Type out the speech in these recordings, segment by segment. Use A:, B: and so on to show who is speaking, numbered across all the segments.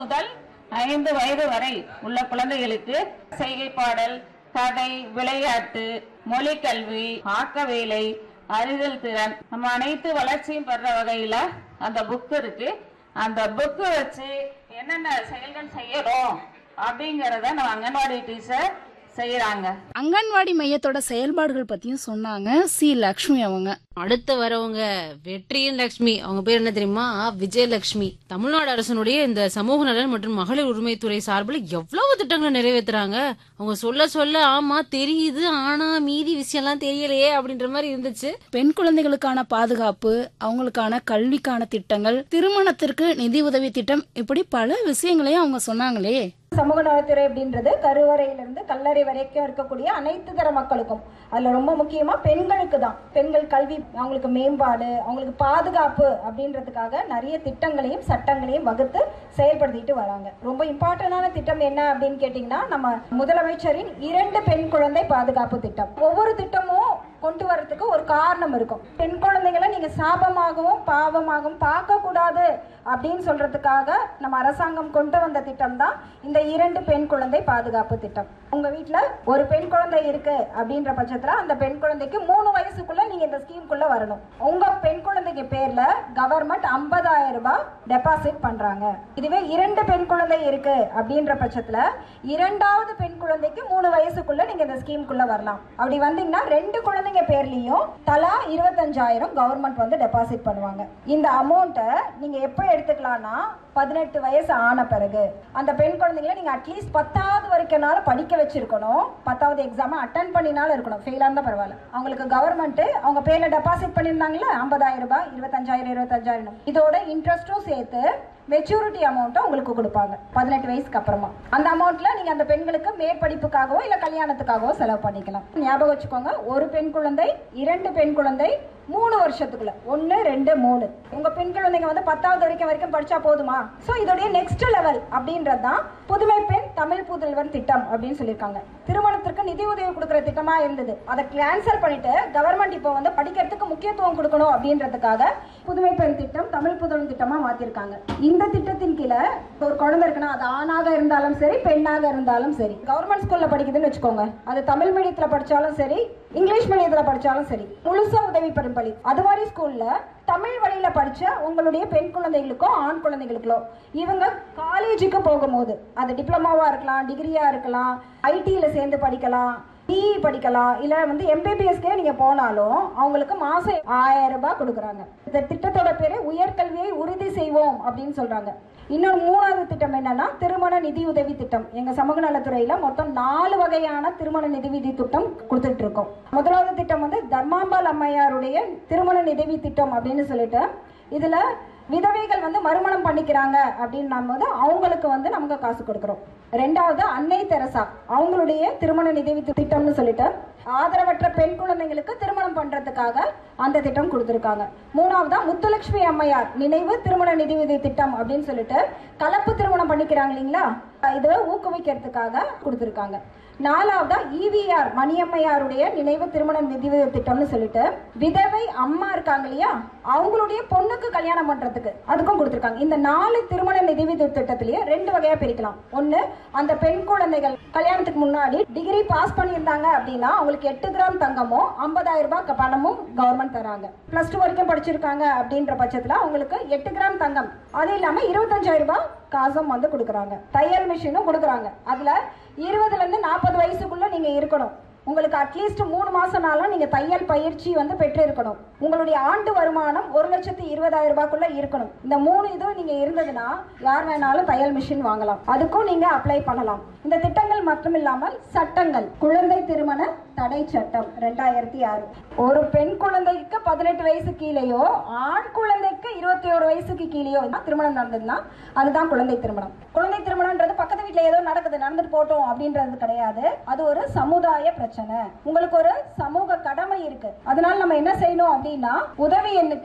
A: முதல் ஐந்து வயது வரை உள்ள குழந்தைகளுக்கு செய்கை பாடல் கதை விளையாட்டு மொழி கல்வி ஆக்க வேலை அறிதல் திறன் நம்ம அனைத்து வளர்ச்சியும் பெற வகையில அந்த புக் இருக்கு அந்த புக்கு வச்சு என்னென்ன செயல்கள் செய்யறோம் அப்படிங்கறத நம்ம அங்கன்வாடி டீச்சர் செய்யறாங்க
B: அங்கன்வாடி மையத்தோட செயல்பாடுகள் பத்தியும் சொன்னாங்க சி லக்ஷ்மி அவங்க
C: அடுத்து வரவங்க வெற்றியின் லட்சுமி அவங்க பேர் என்ன தெரியுமா விஜயலட்சுமி தமிழ்நாடு அரசனுடைய இந்த சமூக நலன் மற்றும் மகளிர் உரிமைத்துறை சார்பில் எவ்வளவு திட்டங்களை நிறைவேத்துறாங்க அவங்க சொல்ல சொல்ல ஆமா தெரியுது ஆனா மீதி விஷயம்லாம் தெரியலையே அப்படின்ற மாதிரி இருந்துச்சு
B: பெண் குழந்தைகளுக்கான பாதுகாப்பு அவங்களுக்கான கல்விக்கான திட்டங்கள் திருமணத்திற்கு நிதி உதவி திட்டம் இப்படி பல விஷயங்களையும் அவங்க சொன்னாங்களே
D: சமூக நலத்துறை அப்படின்றது கருவறையிலிருந்து கல்லறை வரைக்கும் இருக்கக்கூடிய அனைத்து தர மக்களுக்கும் அதுல ரொம்ப முக்கியமா பெண்களுக்கு தான் பெண்கள் கல்வி அவங்களுக்கு மேம்பாடு அவங்களுக்கு பாதுகாப்பு அப்படின்றதுக்காக நிறைய திட்டங்களையும் சட்டங்களையும் வகுத்து செயல்படுத்திட்டு வராங்க ரொம்ப இம்பார்ட்டன்டான திட்டம் என்ன அப்படின்னு கேட்டிங்கன்னா நம்ம முதலமைச்சரின் இரண்டு பெண் குழந்தை பாதுகாப்பு திட்டம் ஒவ்வொரு திட்டமும் கொண்டு வரதுக்கு ஒரு காரணம் இருக்கும் பெண் குழந்தைகளை நீங்க சாபமாகவும் பாவமாகவும் பார்க்க கூடாது அப்படின்னு சொல்றதுக்காக நம்ம அரசாங்கம் கொண்டு வந்த திட்டம் தான் இந்த இரண்டு பெண் குழந்தை பாதுகாப்பு திட்டம் உங்க வீட்ல ஒரு பெண் குழந்தை இருக்கு அப்படின்ற பட்சத்துல அந்த பெண் குழந்தைக்கு மூணு வயசுக்குள்ள நீங்க இந்த ஸ்கீம்குள்ள வரணும் உங்க பெண் குழந்தைக்கு பேர்ல கவர்மெண்ட் 50000 ரூபாய் டெபாசிட் பண்றாங்க இதுவே இரண்டு பெண் குழந்தை இருக்கு அப்படின்ற பட்சத்துல இரண்டாவது பெண் குழந்தைக்கு மூணு வயசுக்குள்ள நீங்க இந்த ஸ்கீம்குள்ள வரலாம் அப்படி வந்தீங்கன்னா ரெண்டு குழந்தைங்க பேர்லயும் தலா இருபத்தஞ்சாயிரம் கவர்மெண்ட் வந்து டெபாசிட் பண்ணுவாங்க இந்த அமௌண்ட்டை நீங்க எப்போ எடுத்துக்கலாம்னா பதினெட்டு வயசு ஆன பிறகு அந்த பெண் குழந்தைங்களை நீங்க அட்லீஸ்ட் பத்தாவது வரைக்கும்னாலும் படிக்க வச்சிருக்கணும் பத்தாவது எக்ஸாம் அட்டன் பண்ணினாலும் இருக்கணும் ஃபெயிலாக இருந்தால் பரவாயில்ல அவங்களுக்கு கவர்மெண்ட் அவங்க பேர்ல டெபாசிட் பண்ணியிருந்தாங்களே ஐம்பதாயிரம் ரூபாய் இருபத்தஞ்சாயிரம் இருபத்தஞ்சாயிரம் இதோட இன்ட்ரெஸ்ட்டும் சேர்த்து மெச்சூரிட்டி அமௌண்ட்டை உங்களுக்கு கொடுப்பாங்க பதினெட்டு வயசுக்கு அப்புறமா அந்த அமௌண்ட்ல நீங்க அந்த பெண்களுக்கு மேற்படிப்புக்காகவோ இல்ல கல்யாணத்துக்காகவோ செலவு பண்ணிக்கலாம் ஞாபகம் வச்சுக்கோங்க ஒரு பெண் குழந்தை இரண்டு பெண் குழந்தை மூணு வருஷத்துக்குள்ள ஒன்னு ரெண்டு மூணு உங்க பெண் குழந்தைங்க வந்து பத்தாவது வரைக்கும் வரைக்கும் படிச்சா போதுமா சோ இதோடைய நெக்ஸ்ட் லெவல் அப்படின்றது தான் புதுமை பெண் தமிழ் புதல்வன் திட்டம் அப்படின்னு சொல்லியிருக்காங்க திருமணத்திற்கு நிதி உதவி கொடுக்குற திட்டமா இருந்தது அதை கேன்சல் பண்ணிட்டு கவர்மெண்ட் இப்போ வந்து படிக்கிறதுக்கு முக்கியத்துவம் கொடுக்கணும் அப்படின்றதுக்காக புதுமை பெண் திட்டம் தமிழ் புதல்வன் திட்டமா மாத்திருக்காங்க இந்த திட்டத்தின் கீழே ஒரு குழந்தை இருக்குன்னா அது ஆணாக இருந்தாலும் சரி பெண்ணாக இருந்தாலும் சரி கவர்மெண்ட் ஸ்கூல்ல படிக்குதுன்னு வச்சுக்கோங்க அது தமிழ் மீடியத்துல படிச்சாலும் சரி இங்கிலீஷ் மீடியத்துல படிச்சாலும் சரி முழுசா உதவி பெறும் பள்ளி அது மாதிரி ஸ்கூல்ல தமிழ் வழியில படிச்ச உங்களுடைய பெண் குழந்தைகளுக்கோ ஆண் குழந்தைகளுக்கோ இவங்க காலேஜுக்கு போகும்போது அது டிப்ளமாவா இருக்கலாம் டிகிரியா இருக்கலாம் ஐடியில சேர்ந்து படிக்கலாம் பிஇ படிக்கலாம் இல்ல வந்து எம்பிபிஎஸ்க்கே நீங்க போனாலும் அவங்களுக்கு மாசம் ஆயிரம் ரூபாய் கொடுக்குறாங்க இந்த திட்டத்தோட பேரு உயர்கல்வியை உறுதி செய்வோம் அப்படின்னு சொல்றாங்க இன்னொரு மூணாவது திட்டம் என்னன்னா திருமண நிதி உதவி திட்டம் எங்க சமூக நலத்துறையில மொத்தம் நாலு வகையான திருமண நிதி உதவி திட்டம் கொடுத்துட்டு இருக்கோம் முதலாவது திட்டம் வந்து தர்மாம்பாள் அம்மையாருடைய திருமண நிதி திட்டம் அப்படின்னு சொல்லிட்டு இதுல விதவைகள் வந்து மறுமணம் பண்ணிக்கிறாங்க அப்படின்னும் போது அவங்களுக்கு வந்து நமக்கு காசு கொடுக்குறோம் ரெண்டாவது அன்னை தெரசா அவங்களுடைய திருமண நிதி திட்டம்னு சொல்லிட்டு ஆதரவற்ற பெண் குழந்தைங்களுக்கு திருமணம் பண்றதுக்காக அந்த திட்டம் கொடுத்துருக்காங்க மூணாவதா முத்துலட்சுமி அம்மையார் நினைவு திருமண நிதி உதவி திட்டம் அப்படின்னு சொல்லிட்டு கலப்பு திருமணம் பண்ணிக்கிறாங்க இல்லைங்களா இதை ஊக்குவிக்கிறதுக்காக கொடுத்துருக்காங்க நாலாவதா இவிஆர் மணியம்மையாருடைய நினைவு திருமண நிதி உதவி திட்டம்னு சொல்லிட்டு விதவை அம்மா இருக்காங்க இல்லையா அவங்களுடைய பொண்ணுக்கு கல்யாணம் பண்றதுக்கு அதுக்கும் கொடுத்துருக்காங்க இந்த நாலு திருமண நிதி உதவி திட்டத்திலேயே ரெண்டு வகையா பிரிக்கலாம் ஒண்ணு அந்த பெண் குழந்தைகள் கல்யாணத்துக்கு முன்னாடி டிகிரி பாஸ் பண்ணியிருந்தாங்க அப்படின்னா அவங்களுக்கு எட்டு கிராம் தங்கமும் ஐம்பதாயிரம் ரூபாய் பணமும் கவர்மெண்ட் தராங்க பிளஸ் டூ வரைக்கும் படிச்சிருக்காங்க அப்படின்ற பட்சத்துல அவங்களுக்கு எட்டு கிராம் தங்கம் அது இல்லாம இருபத்தஞ்சாயிரம் ரூபாய் காசும் வந்து கொடுக்குறாங்க தையல் மிஷினும் கொடுக்குறாங்க அதுல இருபதுல இருந்து நாற்பது வயசுக்குள்ள நீங்க இருக்கணும் உங்களுக்கு அட்லீஸ்ட் மூணு மாசம்னாலும் நீங்க தையல் பயிற்சி வந்து பெற்று இருக்கணும் உங்களுடைய ஆண்டு வருமானம் ஒரு லட்சத்தி இருபதாயிரம் ரூபாய்க்குள்ள இருக்கணும் இந்த மூணு இதுவும் நீங்க இருந்ததுன்னா யார் வேணாலும் தையல் மிஷின் வாங்கலாம் அதுக்கும் நீங்க அப்ளை பண்ணலாம் இந்த திட்டங்கள் மட்டும் இல்லாமல் சட்டங்கள் குழந்தை திருமண தடை சட்டம் ரெண்டாயிரத்தி ஆறு ஒரு பெண் குழந்தைக்கு பதினெட்டு வயசு கீழேயோ ஆண் குழந்தைக்கு இருபத்தி ஒரு வயசுக்கு கீழேயோ திருமணம் நடந்ததுன்னா அதுதான் குழந்தை திருமணம் குழந்தை திருமணம்ன்றது பக்கத்து வீட்டுல ஏதோ நடக்குது நடந்துட்டு போட்டோம் அப்படின்றது கிடையாது அது ஒரு சமுதாய பிரச்சனை உங்களுக்கு ஒரு சமூக கடமை இருக்கு அதனால நம்ம என்ன செய்யணும் அப்படின்னா உதவி எண்ணுக்கு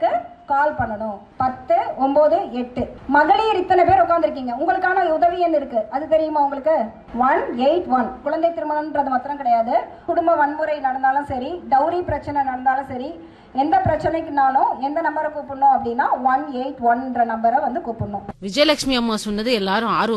D: கால் பண்ணணும் பத்து ஒன்பது எட்டு மகளிர் இத்தனை பேர் உட்காந்துருக்கீங்க உங்களுக்கான உதவி எண் இருக்கு அது தெரியுமா உங்களுக்கு ஒன் எயிட் ஒன் குழந்தை திருமணம்ன்றது மாத்திரம் கிடையாது குடும்ப வன்முறை நடந்தாலும் சரி டௌரி பிரச்சனை நடந்தாலும் சரி எந்த பிரச்சனைக்குனாலும் எந்த நம்பரை கூப்பிடணும் அப்படின்னா ஒன் எயிட் ஒன்ற நம்பரை வந்து கூப்பிடணும்
C: விஜயலட்சுமி அம்மா சொன்னது எல்லாரும் ஆர்வம்